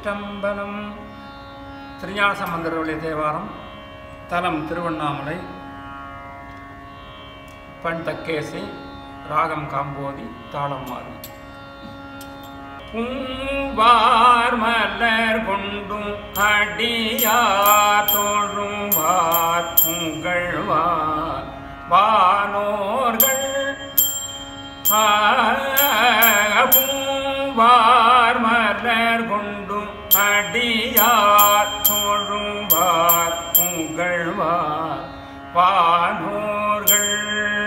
திருச்சிற்றம்பலம் திருஞான சம்பந்தருடைய தேவாரம் தலம் திருவண்ணாமலை பண் தக்கேசி ராகம் காம்போதி தாளம் மாறி பூவார் மலர் கொண்டும் அடியார் தோழுவார் புகழ்வார் வானோர்கள் பூவார் மலர் கொண்டும் அடியார் தோழுவார் புகழ்வார் வானோர்கள்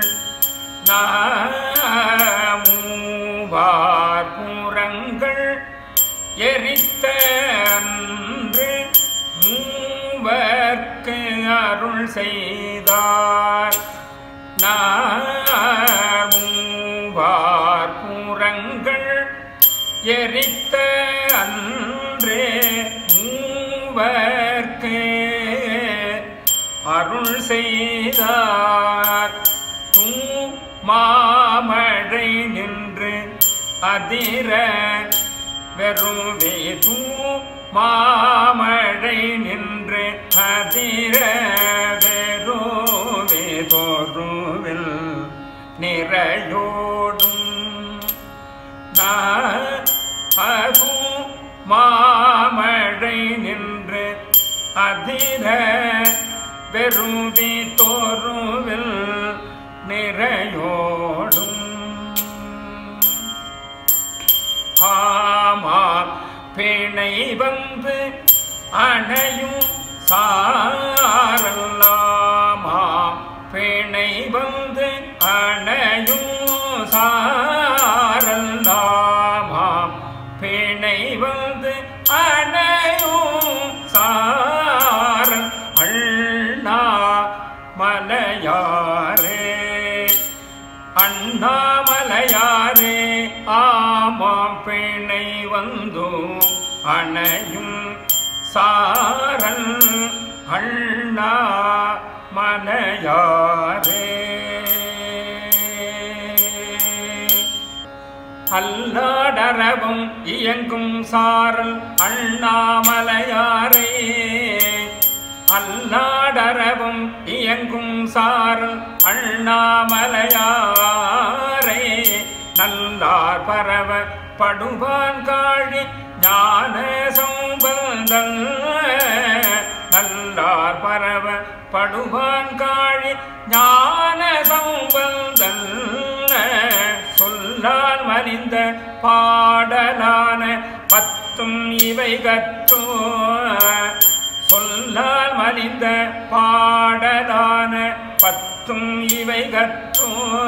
மூவார் புறங்கள் எரித்த அன்று மூவர்க்கு அருள் செய்தார் மூவார் புறங்கள் எரித்த அன்றே மூவர்க்கு அருள் செய்தார் தூ மாமழை நின்று அதிர வெறுவே தூ மாமழை நின்று அதிர வெறுவே தோறுவில் நிறையோடும் அது மாமழை நின்று அதிர வெறுவி தோறுவில் நிறையோடும் ஆமா பிணை வந்து அணையும் சாரல்லாமா பிணை வந்து அணையும் சாரல்லாமா பிணை வந்து அணையும் சாரல் அண்ணா மலையாரே அண்ணாமலையாரே ஆமாம் பிணை வந்து அணையும் சாரல் அண்ணா மலையாரே அல்லாடரவும் இயங்கும் சாரல் அண்ணாமலையாரே அல்லாடரவும் இயங்கும் சாரல் அண்ணாமலையாரே நல்லார் பரவ படுவான் காழி ஞான சம்பந்தல் நல்லார் பரவ படுவான் காழி ஞான சம்பந்தல் சொல்லால் மறிந்த பாடலான பத்தும் இவை கற்றோ சொல்லால் மறிந்த பாடலான பத்தும் இவை கற்றோ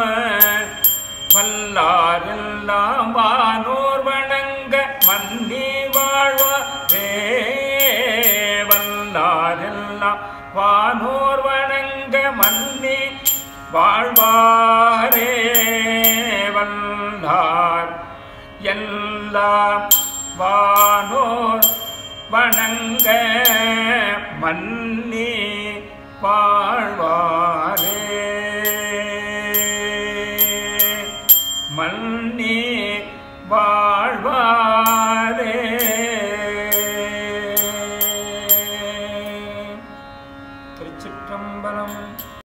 வல்லாரெல்லாம் வானோர் வணங்க மன்னி வாழ்வாரே வல்லாரெல்லாம் வானோர் வணங்க மன்னி வாழ்வாரே வல்லார் எல்லாம் வானோர் வணங்க மன்னி வாழ்வாரே மன்னி வாழ்வாரே திருச்சிற்றம்பலம்